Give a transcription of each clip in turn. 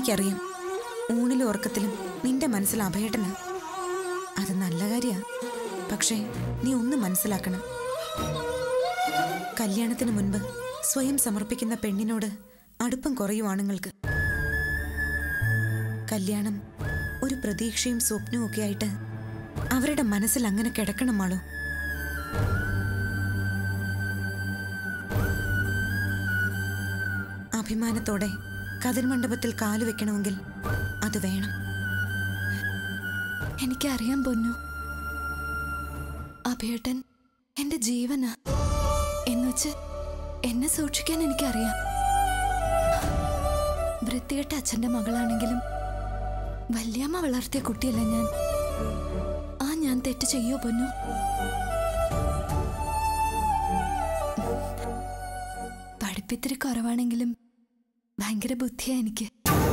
എനിക്കറിയാം ഊണിലും ഉറക്കത്തിലും നിന്റെ മനസ്സിൽ അഭയേട്ടനാ അത് നല്ല കാര്യാ പക്ഷേ നീ ഒന്ന് മനസ്സിലാക്കണം കല്യാണത്തിന് മുൻപ് സ്വയം സമർപ്പിക്കുന്ന പെണ്ണിനോട് അടുപ്പം കുറയും ആണുങ്ങൾക്ക് കല്യാണം ഒരു പ്രതീക്ഷയും സ്വപ്നവും ഒക്കെ ആയിട്ട് അവരുടെ മനസ്സിൽ അങ്ങനെ കിടക്കണം മാളോ അഭിമാനത്തോടെ കതിർമണ്ഡപത്തിൽ കാലു വെക്കണമെങ്കിൽ അത് വേണം എനിക്കറിയാം പൊന്നു അഭേട്ടൻ എന്റെ ജീവനാ എന്നുവെച്ച് എന്നെ സൂക്ഷിക്കാൻ എനിക്കറിയാം വൃത്തികെട്ട അച്ഛന്റെ മകളാണെങ്കിലും വല്യമ്മ വളർത്തിയ കുട്ടിയല്ല ഞാൻ ആ ഞാൻ തെറ്റ് ചെയ്യോ പൊന്നു പഠിപ്പിത്തിരി കുറവാണെങ്കിലും ഭയങ്കര ബുദ്ധിയാ എനിക്ക്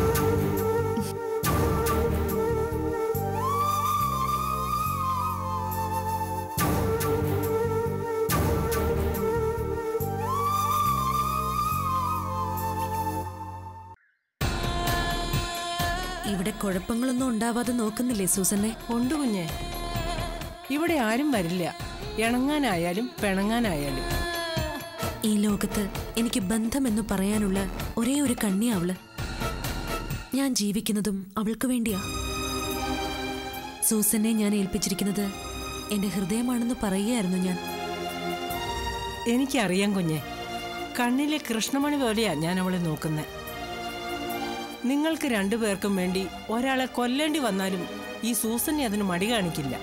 ഇവിടെ കുഴപ്പങ്ങളൊന്നും ഉണ്ടാവാതെ നോക്കുന്നില്ലേ സൂസന്നെ ഉണ്ട് കുഞ്ഞെ ഇവിടെ ആരും വരില്ല ഇണങ്ങാനായാലും പിണങ്ങാനായാലും ഈ ലോകത്ത് എനിക്ക് ബന്ധമെന്ന് പറയാനുള്ള ഒരേ ഒരു കണ്ണി അവള് ഞാൻ ജീവിക്കുന്നതും അവൾക്ക് വേണ്ടിയാ സൂസനെ ഞാൻ ഏൽപ്പിച്ചിരിക്കുന്നത് എന്റെ ഹൃദയമാണെന്ന് പറയുകയായിരുന്നു ഞാൻ എനിക്കറിയാം കുഞ്ഞെ കണ്ണിലെ കൃഷ്ണമണി പോലെയാ ഞാൻ അവളെ നോക്കുന്നത് നിങ്ങൾക്ക് രണ്ടുപേർക്കും വേണ്ടി ഒരാളെ കൊല്ലേണ്ടി വന്നാലും ഈ സൂസനെ അതിന് മടി കാണിക്കില്ല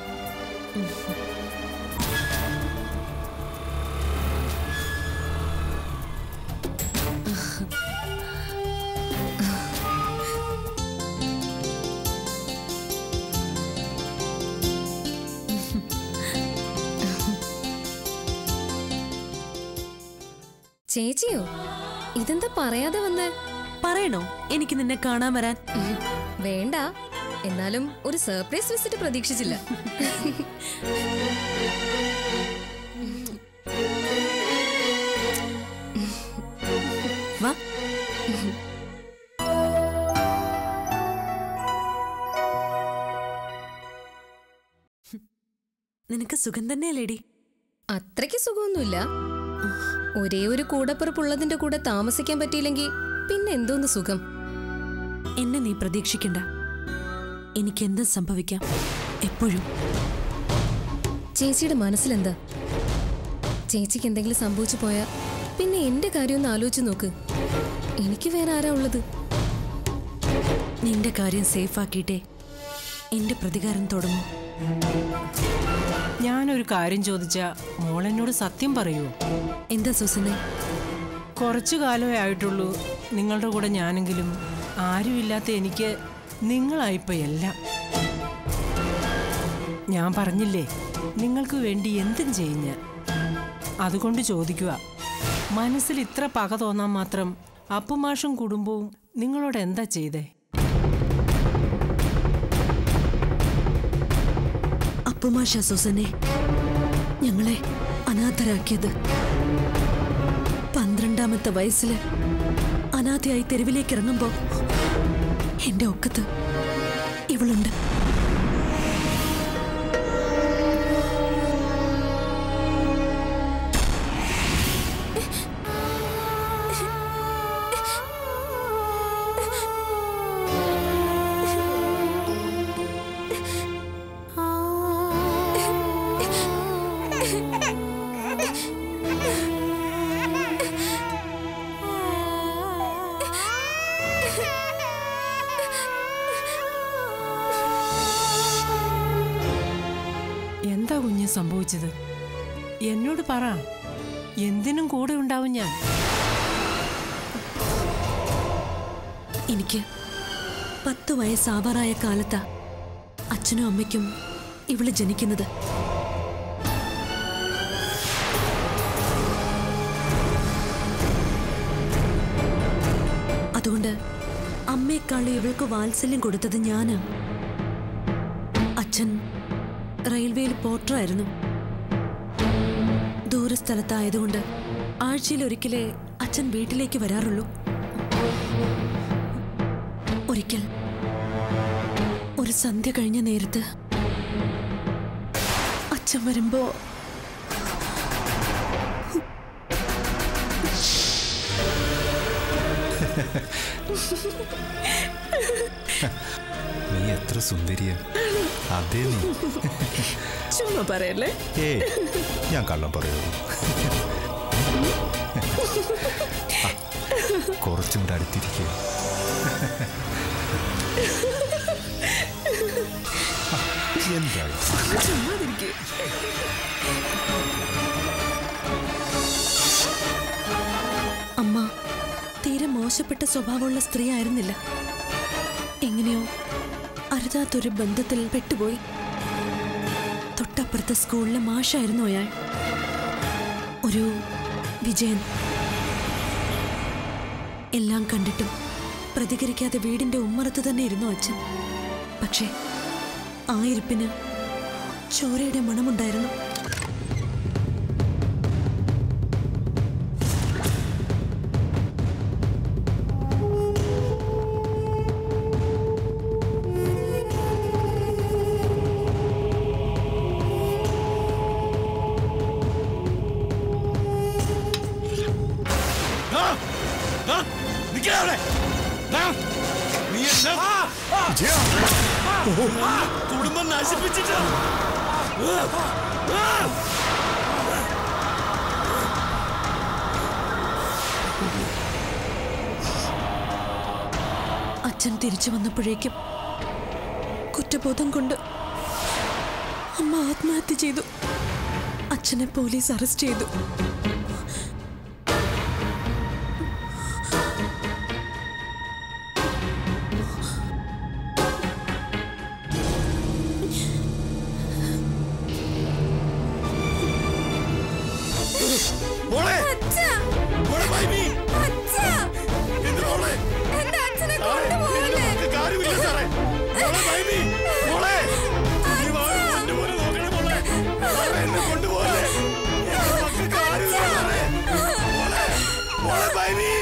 ചേച്ചിയോ ഇതെന്താ പറയാതെ വന്ന് പറയണോ എനിക്ക് നിന്നെ കാണാൻ വരാൻ വേണ്ട എന്നാലും ഒരു സർപ്രൈസ് വിസിറ്റ് പ്രതീക്ഷിച്ചില്ല വാ നിനക്ക് സുഖം തന്നെയല്ലേടി അത്രയ്ക്ക് സുഖമൊന്നുമില്ല ഒരേ ഒരു കൂടപ്പിറപ്പുള്ളതിന്റെ കൂടെ താമസിക്കാൻ പറ്റിയില്ലെങ്കിൽ പിന്നെ എന്തോന്ന് സുഖം എന്നെ നീ പ്രതീക്ഷിക്കണ്ട എനിക്കെന്തും സംഭവിക്കാം എപ്പോഴും ചേച്ചിയുടെ മനസ്സിലെന്താ ചേച്ചിക്ക് എന്തെങ്കിലും സംഭവിച്ചു പോയാ പിന്നെ എന്റെ കാര്യം ഒന്ന് ആലോചിച്ച് നോക്ക് എനിക്ക് വേറെ ആരാ ഉള്ളത് നിന്റെ കാര്യം സേഫാക്കിയിട്ടേ എന്റെ പ്രതികാരം തുടങ്ങും ഞാനൊരു കാര്യം ചോദിച്ചാ മോളെന്നോട് സത്യം പറയുമോ എന്താ സൂസനെ കുറച്ചു കാലമേ ആയിട്ടുള്ളൂ നിങ്ങളുടെ കൂടെ ഞാനെങ്കിലും ആരുമില്ലാത്ത എനിക്ക് നിങ്ങളായിപ്പോ എല്ലാം ഞാൻ പറഞ്ഞില്ലേ നിങ്ങൾക്ക് വേണ്ടി എന്തും ചെയ്യും ഞാൻ അതുകൊണ്ട് ചോദിക്കുക മനസ്സിൽ ഇത്ര പക തോന്നാൻ മാത്രം അപ്പുമാഷും കുടുംബവും നിങ്ങളോട് എന്താ ചെയ്തേ അപ്പുമാഷ സൂസനെ ഞങ്ങളെ അനാഥരാക്കിയത് പന്ത്രണ്ടാമത്തെ വയസ്സില് അനാഥയായി തെരുവിലേക്ക് ഇറങ്ങുമ്പോ എന്റെ ഒക്കത്ത് ഇവളുണ്ട് എന്താ കുഞ്ഞ് സംഭവിച്ചത് എന്നോട് പറ എന്തിനും കൂടെ ഉണ്ടാവും ഞാൻ എനിക്ക് പത്ത് വയസ്സാവാറായ കാലത്താ അച്ഛനും അമ്മയ്ക്കും ഇവള് ജനിക്കുന്നത് അതുകൊണ്ട് അമ്മയെക്കാളും ഇവൾക്ക് വാത്സല്യം കൊടുത്തത് ഞാനാ അച്ഛൻ റെയിൽവേയിൽ പോർട്ടറായിരുന്നു ദൂരസ്ഥലത്തായതുകൊണ്ട് ആഴ്ചയിൽ ഒരിക്കലേ അച്ഛൻ വീട്ടിലേക്ക് വരാറുള്ളൂ ഒരിക്കൽ ഒരു സന്ധ്യ കഴിഞ്ഞ നേരത്ത് അച്ഛൻ വരുമ്പോ നീ എത്ര സുന്ദരിയ അതേ നീ ചുമ്മാ പറയല്ലേ ഏ ഞാൻ കള്ളം പറയുള്ളൂ ആ, കുറച്ചും കൂടെ അടുത്തിരിക്കുക എന്തായി അമ്മ തീരെ മോശപ്പെട്ട സ്വഭാവമുള്ള സ്ത്രീ ആയിരുന്നില്ല എങ്ങനെയോ അരുതാത്തൊരു ബന്ധത്തിൽ പെട്ടുപോയി തൊട്ടപ്പുറത്തെ സ്കൂളിലെ മാഷായിരുന്നു അയാൾ ഒരു വിജയൻ എല്ലാം കണ്ടിട്ടും പ്രതികരിക്കാതെ വീടിന്റെ ഉമ്മറത്ത് തന്നെ ഇരുന്നു അച്ഛൻ പക്ഷേ ആ ഇരിപ്പിന് ചോരയുടെ മണമുണ്ടായിരുന്നു കുടുംബം നശിപ്പിച്ചിട്ട് അച്ഛൻ തിരിച്ചു വന്നപ്പോഴേക്കും കുറ്റബോധം കൊണ്ട് അമ്മ ആത്മഹത്യ ചെയ്തു അച്ഛനെ പോലീസ് അറസ്റ്റ് ചെയ്തു മോളെ മോളെ ബൈബി എന്ത് മോളെ സാറേ, ഇതിന് നമുക്ക് കാര്യമില്ല സാറേ മോളെ ബൈബി മോളെ ഈ വാഴ കൊണ്ടുപോലെ നോക്കണേ മോളെ സാറേ എന്നെ കൊണ്ടുപോലെ എന്റെ മക്കൾക്ക് കാര്യമില്ല സാറേ മോളെ മോളെ ബൈബി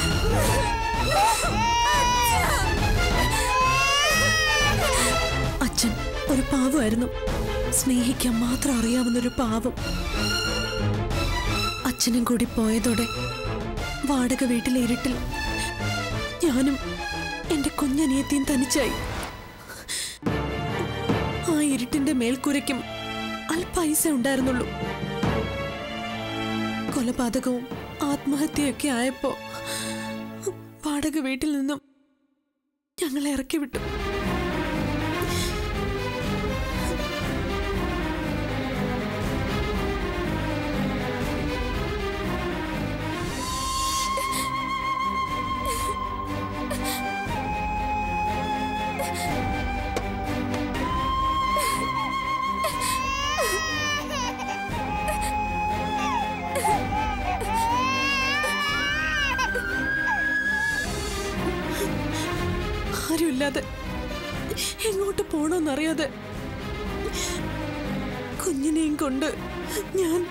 അച്ഛൻ ഒരു പാവമായിരുന്നു സ്നേഹിക്കാൻ മാത്രം അറിയാവുന്നൊരു പാവം അച്ഛനും കൂടി പോയതോടെ വാടക വീട്ടിലെ ഇരുട്ടിൽ ഞാനും എന്റെ കുഞ്ഞനിയത്തിയും തനിച്ചായി ആ ഇരുട്ടിന്റെ മേൽക്കൂരയ്ക്കും അല്പൈസ ഉണ്ടായിരുന്നുള്ളൂ കൊലപാതകവും ആത്മഹത്യയൊക്കെ ആയപ്പോ വാടക വീട്ടിൽ നിന്നും ഞങ്ങളെ ഇറക്കി വിട്ടു ആരുമില്ലാതെ എങ്ങോട്ട് പോണോന്നറിയാതെ കുഞ്ഞിനെയും കൊണ്ട് ഞാൻ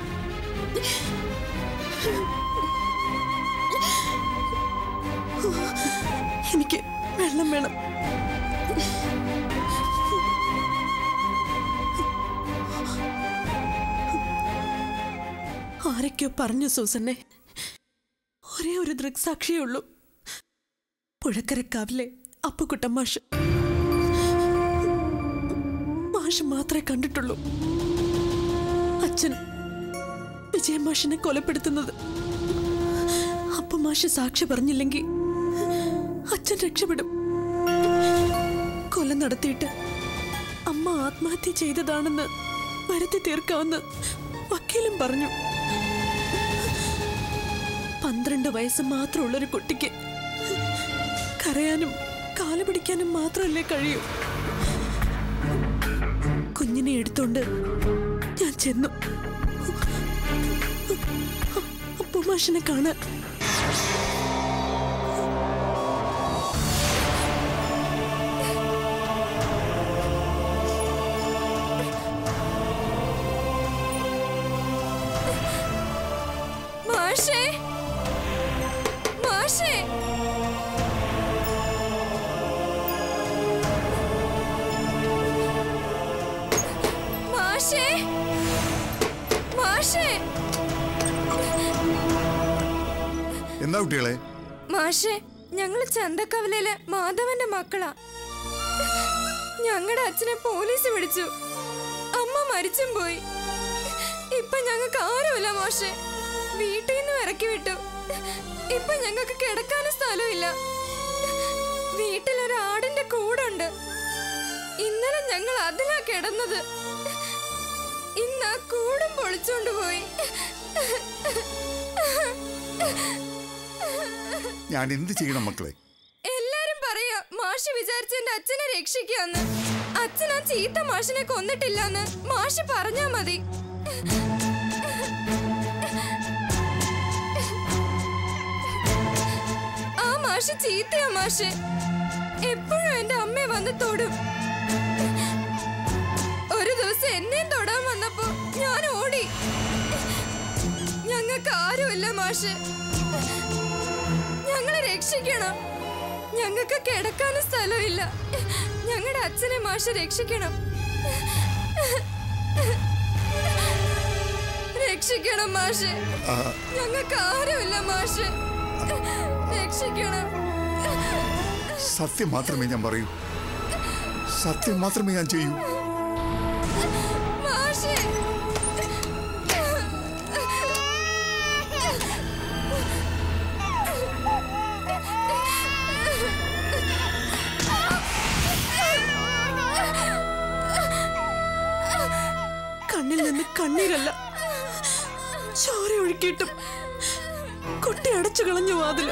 എനിക്ക് വെള്ളം വേണം ആരൊക്കെയോ പറഞ്ഞു സൂസന്നെ ഒരേ ഒരു ദൃക്സാക്ഷിയേ ഉള്ളൂ പുഴക്കരക്കാവിലെ അപ്പുക്കുട്ടൻ മാഷ് മാഷ് മാത്രമേ കണ്ടിട്ടുള്ളൂ അച്ഛൻ വിജയ മാഷിനെ കൊലപ്പെടുത്തുന്നത് അപ്പു മാഷ് സാക്ഷി പറഞ്ഞില്ലെങ്കിൽ അച്ഛൻ രക്ഷപ്പെടും കൊല നടത്തിയിട്ട് അമ്മ ആത്മഹത്യ ചെയ്തതാണെന്ന് വരുത്തി തീർക്കാമെന്ന് വക്കീലും പറഞ്ഞു പന്ത്രണ്ട് വയസ്സ് മാത്രമുള്ളൊരു കുട്ടിക്ക് കരയാനും കാല് പിടിക്കാനും മാത്രമല്ലേ കഴിയൂ കുഞ്ഞിനെ എടുത്തോണ്ട് ഞാൻ ചെന്നു അപ്പുമാഷിനെ കാണാൻ മാഷേ മാഷേ മാഷേ എന്താ കുട്ടികളെ മാഷേ ഞങ്ങള് ചന്തക്കവലയിലെ മാധവന്റെ മക്കളാ ഞങ്ങളുടെ അച്ഛനെ പോലീസ് പിടിച്ചു അമ്മ മരിച്ചും പോയി ഇപ്പൊ ഞങ്ങൾക്ക് ആരുമില്ല മാഷേ വീട്ടിൽ നിന്ന് ഇറക്കി വിട്ടു ഇപ്പൊ ഞങ്ങൾക്ക് കിടക്കാനും സ്ഥലമില്ല വീട്ടിലൊരു ആടിന്റെ കൂടുണ്ട് ഇന്നലെ ഞങ്ങൾ അതിലാ കിടന്നത് ഇന്ന് ആ കൂടും പൊളിച്ചോണ്ട് പോയി ഞാൻ എന്ത് ചെയ്യണം മക്കളെ എല്ലാരും പറയാ മാഷ് വിചാരിച്ച എന്റെ അച്ഛനെ രക്ഷിക്കാന്ന് അച്ഛൻ ആ ചീത്ത മാഷിനെ കൊന്നിട്ടില്ലെന്ന് മാഷ് പറഞ്ഞാ മതി ആ മാഷ് ചീത്തയാ മാഷ് എപ്പോഴും എന്റെ അമ്മയെ വന്ന് തൊടും ഒരു ദിവസം എന്നെയും തൊടാൻ വന്നപ്പോ ഞാൻ ഓടി ഞങ്ങൾക്ക് ആരുമില്ല മാഷ് ഞങ്ങളെ രക്ഷിക്കണം ഞങ്ങൾക്ക് കിടക്കാനും സ്ഥലമില്ല ഞങ്ങളുടെ അച്ഛനെ മാഷ് രക്ഷിക്കണം രക്ഷിക്കണം മാഷ് ഞങ്ങൾക്ക് ആരുമില്ല മാഷ് രക്ഷിക്കണം സത്യം മാത്രമേ ഞാൻ പറയൂ സത്യം മാത്രമേ ഞാൻ ചെയ്യൂ മാഷ് കണ്ണിൽ നിന്ന് കണ്ണീരല്ല ചോര ഒഴുക്കിയിട്ടും കുട്ടി അടച്ചു കളഞ്ഞു വാതില്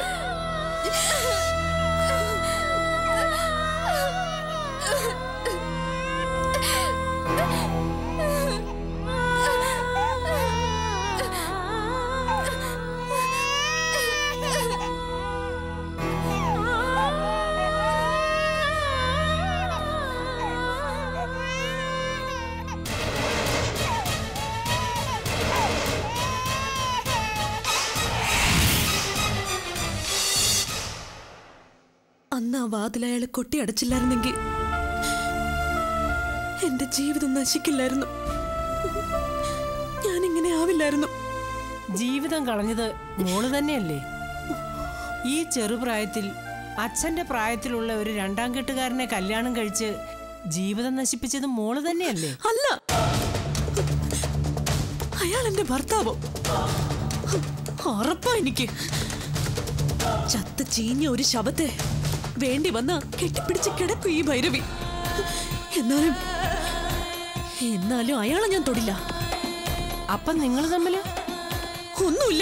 അന്ന് ആ വാതിൽ അയാൾ കൊട്ടി അടച്ചില്ലായിരുന്നെങ്കിൽ എന്റെ ജീവിതം നശിക്കില്ലായിരുന്നു ഞാനിങ്ങനെ ആവില്ലായിരുന്നു ജീവിതം കളഞ്ഞത് മോള് തന്നെയല്ലേ ഈ ചെറുപ്രായത്തിൽ അച്ഛന്റെ പ്രായത്തിലുള്ള ഒരു രണ്ടാം കെട്ടുകാരനെ കല്യാണം കഴിച്ച് ജീവിതം നശിപ്പിച്ചത് മോള് തന്നെയല്ലേ അല്ല അയാൾ എന്റെ ഭർത്താവോ ഉറപ്പാ എനിക്ക് ചത്ത് ചീഞ്ഞ ഒരു ശവത്തെ വേണ്ടി വന്ന കെട്ടിപ്പിടിച്ച് കിടക്കും ഈ ഭൈരവി എന്നാലും എന്നാലും അയാളെ ഞാൻ തൊടില്ല അപ്പം നിങ്ങൾ തമ്മില് ഒന്നുമില്ല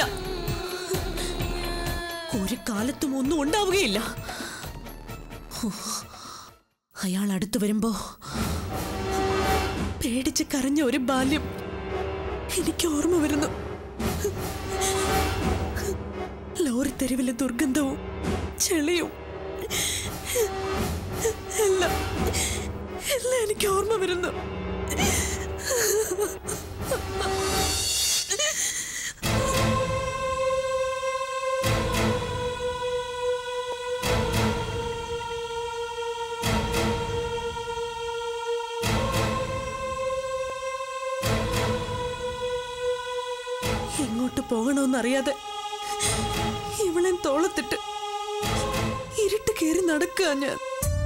ഒരു കാലത്തും ഒന്നും ഉണ്ടാവുകയില്ല ഹോ, അയാൾ അടുത്തു വരുമ്പോ പേടിച്ച് കരഞ്ഞ ഒരു ബാല്യം എനിക്ക് ഓർമ്മ വരുന്നു ലോറി തെരുവിലെ ദുർഗന്ധവും ചെളിയും എല്ലാം എല്ലാം എനിക്ക് ഓർമ്മ വരുന്നു എങ്ങോട്ട് പോകണമെന്നറിയാതെ ഇവളെ തോളത്തിട്ട് ഇരുട്ട് കയറി നടക്കുക ഞാൻ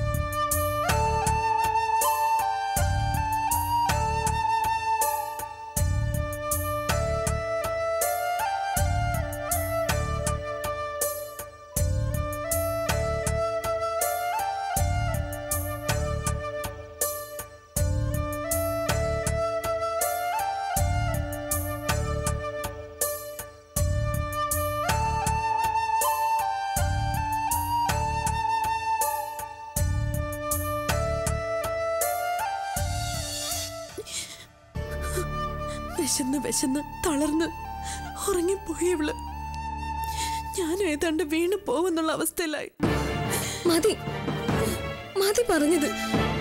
വിശന്ന് വിശന്ന് തളർന്ന് ഉറങ്ങിപ്പോയി ഇവള് ഞാൻ ഏതാണ്ട് വീണ് പോവെന്നുള്ള അവസ്ഥയിലായി മതി മതി പറഞ്ഞത്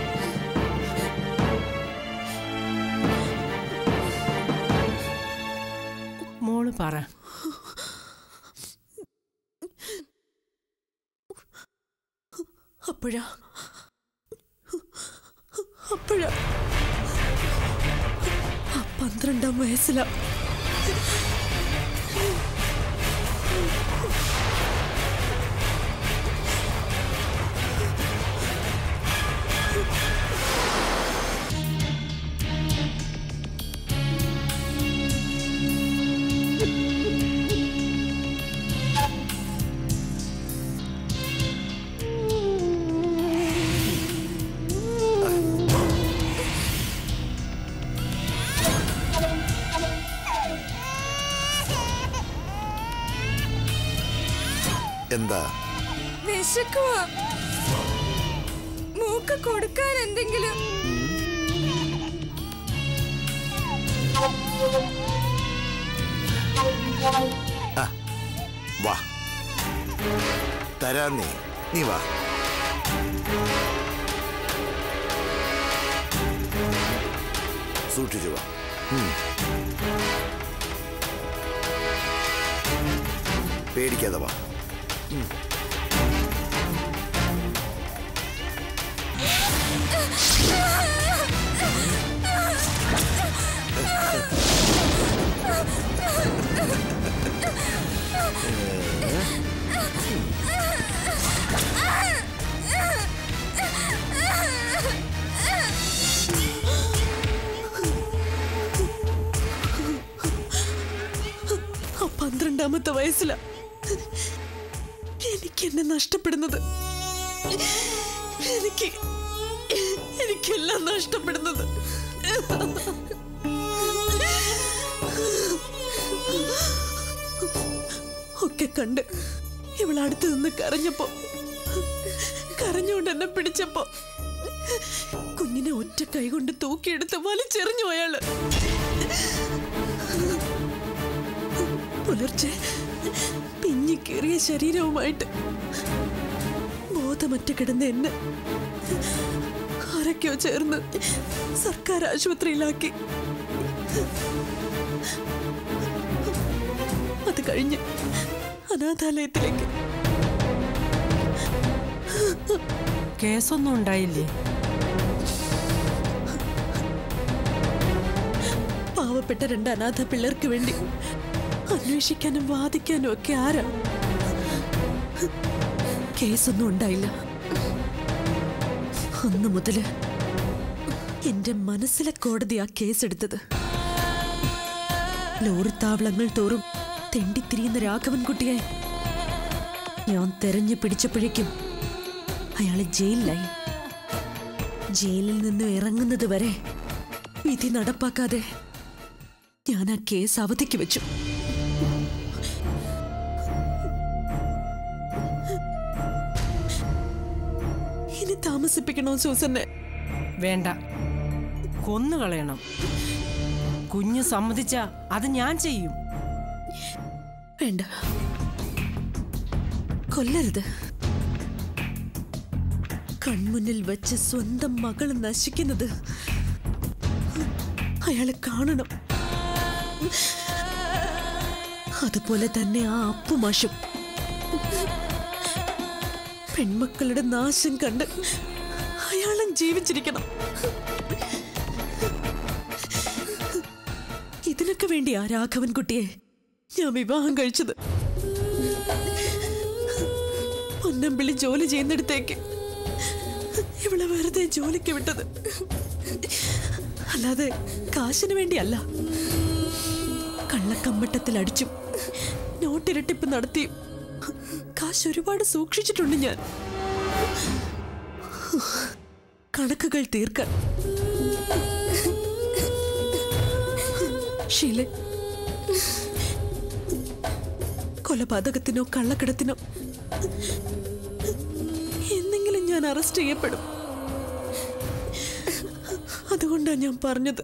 മോള് പറ അപ്പോഴാ അപ്പോഴാ ആ പന്ത്രണ്ടാം വയസ്സിലാ എന്താ വിശക്കുവാ മൂക്ക് കൊടുക്കാൻ എന്തെങ്കിലും വാ തരാൻ നീ നീ വാ സൂക്ഷിച്ചു വാ ഉം. പേടിക്കാതെ വാ ഉം. ആ പന്ത്രണ്ടാമത്തെ വയസ്സില എനിക്ക് എന്നെ നഷ്ടപ്പെടുന്നത് എനിക്ക് എനിക്കെല്ലാം നഷ്ടപ്പെടുന്നത് ഒക്കെ കണ്ട് ഇവൾ അടുത്ത് നിന്ന് കരഞ്ഞപ്പോ കരഞ്ഞുകൊണ്ട് എന്നെ പിടിച്ചപ്പോ കുഞ്ഞിനെ ഒറ്റ കൈ കൊണ്ട് തൂക്കിയെടുത്ത് വലിച്ചെറിഞ്ഞു അയാള് പുലർച്ചെ പിഞ്ഞിക്കേറിയ ശരീരവുമായിട്ട് ബോധമറ്റ കിടന്ന എന്നെ ആരൊക്കെയോ ചേർന്ന് സർക്കാർ ആശുപത്രിയിലാക്കി അത് കഴിഞ്ഞ് അനാഥാലയത്തിലേക്ക് കേസൊന്നും ഉണ്ടായില്ലേ പാവപ്പെട്ട രണ്ട് അനാഥ പിള്ളേർക്ക് വേണ്ടി അന്വേഷിക്കാനും വാദിക്കാനും ഒക്കെ ആരാ കേസൊന്നും ഉണ്ടായില്ല അന്ന് മുതല് എന്റെ മനസ്സിലെ കോടതി ആ കേസെടുത്തത് ലോറിത്താവളങ്ങൾ തോറും തെണ്ടിത്തിരിയുന്ന രാഘവൻകുട്ടിയെ ഞാൻ തെരഞ്ഞു പിടിച്ചപ്പോഴേക്കും അയാളെ ജയിലിലായി ജയിലിൽ നിന്ന് ഇറങ്ങുന്നത് വരെ വിധി നടപ്പാക്കാതെ ഞാൻ ആ കേസ് അവധിക്ക് വെച്ചു ഇനി താമസിപ്പിക്കണോ സൂസന്നെ വേണ്ട കൊന്നുകളയണം കുഞ്ഞ് സമ്മതിച്ച അത് ഞാൻ ചെയ്യും വേണ്ട കൊല്ലരുത് കൺമുന്നിൽ വെച്ച് സ്വന്തം മകൾ നശിക്കുന്നത് അയാളെ കാണണം അതുപോലെ തന്നെ ആ അപ്പുമാഷും പെൺമക്കളുടെ നാശം കണ്ട് അയാളും ജീവിച്ചിരിക്കണം ഇതിനൊക്കെ വേണ്ടിയാ രാഘവൻകുട്ടിയെ ഞാൻ വിവാഹം കഴിച്ചത് പൊന്നമ്പിളി ജോലി ചെയ്യുന്നിടത്തേക്ക് ഇവളെ വെറുതെ ജോലിക്ക് വിട്ടത് അല്ലാതെ കാശിന് വേണ്ടിയല്ല കള്ളക്കമ്മട്ടത്തിൽ അടിച്ചും നോട്ടിരട്ടിപ്പ് നടത്തിയും കാശ് ഒരുപാട് സൂക്ഷിച്ചിട്ടുണ്ട് ഞാൻ കണക്കുകൾ തീർക്കാൻ ഷീല കൊലപാതകത്തിനോ കള്ളക്കടത്തിനോ എന്നെങ്കിലും ഞാൻ അറസ്റ്റ് ചെയ്യപ്പെടും അതുകൊണ്ടാണ് ഞാൻ പറഞ്ഞത്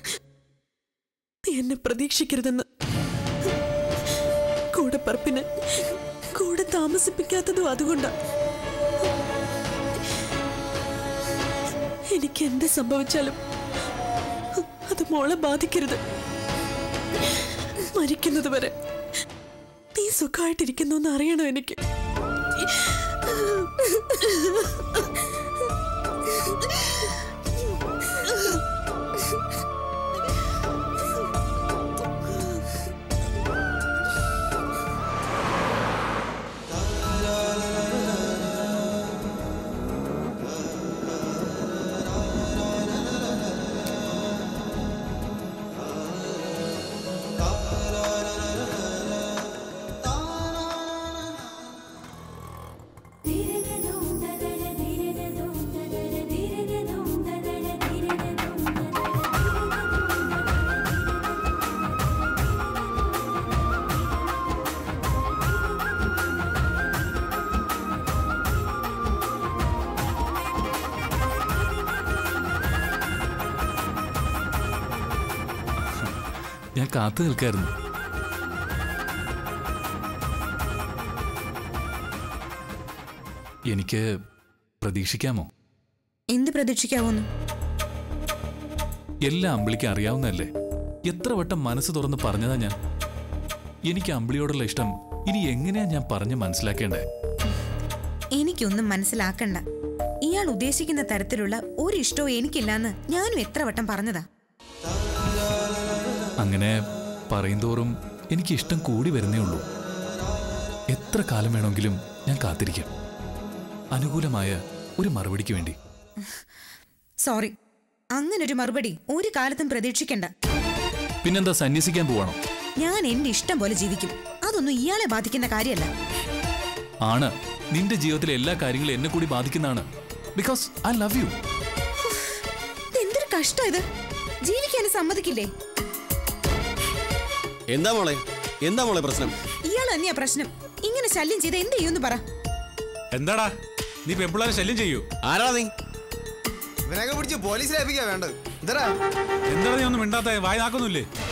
നീ എന്നെ പ്രതീക്ഷിക്കരുതെന്ന് കൂടെ പറപ്പിന് കൂടെ താമസിപ്പിക്കാത്തതും അതുകൊണ്ടാ എനിക്ക് എന്ത് സംഭവിച്ചാലും അത് മോളെ ബാധിക്കരുത് മരിക്കുന്നത് വരെ നീ സുഖമായിട്ടിരിക്കുന്നു എന്ന് അറിയണം എനിക്ക് തിരകതോന്തതര തിര ഞാൻ കാത്തു നിൽക്കായിരുന്നു എനിക്ക് പ്രതീക്ഷിക്കാമോ എന്ത് പ്രതീക്ഷിക്കാവോന്ന് എല്ലാ അമ്പിളിക്ക് അറിയാവുന്നതല്ലേ എത്ര വട്ടം മനസ്സ് തുറന്ന് പറഞ്ഞതാ ഞാൻ എനിക്ക് അമ്പിളിയോടുള്ള ഇഷ്ടം ഇനി എങ്ങനെയാ ഞാൻ പറഞ്ഞ് മനസ്സിലാക്കേണ്ടേ എനിക്കൊന്നും മനസ്സിലാക്കണ്ട ഇയാൾ ഉദ്ദേശിക്കുന്ന തരത്തിലുള്ള ഒരു ഇഷ്ടവും എനിക്കില്ലാന്ന് ഞാനും എത്ര വട്ടം പറഞ്ഞതാ അങ്ങനെ പറയുന്തോറും എനിക്ക് ഇഷ്ടം കൂടി വരുന്നേ ഉള്ളൂ എത്ര കാലം വേണമെങ്കിലും ഞാൻ കാത്തിരിക്കും അനുകൂലമായ ഒരു മറുപടിക്ക് വേണ്ടി സോറി അങ്ങനൊരു മറുപടി ഒരു കാലത്തും പ്രതീക്ഷിക്കണ്ട പിന്നെന്താ സന്യസിക്കാൻ പോവാണോ ഞാൻ എന്റെ ഇഷ്ടം പോലെ ജീവിക്കും അതൊന്നും ഇയാളെ ബാധിക്കുന്ന കാര്യമല്ല ആണ് നിന്റെ ജീവിതത്തിലെ എല്ലാ കാര്യങ്ങളും എന്നെ കൂടി ബാധിക്കുന്നതാണ് ബിക്കോസ് ഐ ലവ് യു എന്തൊരു കഷ്ടം ഇത് ജീവിക്കാൻ സമ്മതിക്കില്ലേ എന്താ മോളെ എന്താ മോളെ പ്രശ്നം ഇയാൾ തന്നെയാ പ്രശ്നം ഇങ്ങനെ ശല്യം ചെയ്ത് എന്ത് ചെയ്യുമെന്ന് പറ എന്താടാ നീ പെമ്പിള്ളാരെ ശല്യം ചെയ്യൂ ആരാ നീ ഇവനൊക്കെ പിടിച്ച് പോലീസിലേപ്പിക്കാ വേണ്ടത് എന്താ എന്താടാ നീ ഒന്നും മിണ്ടാത്ത വായി നാക്കൊന്നുമില്ലേ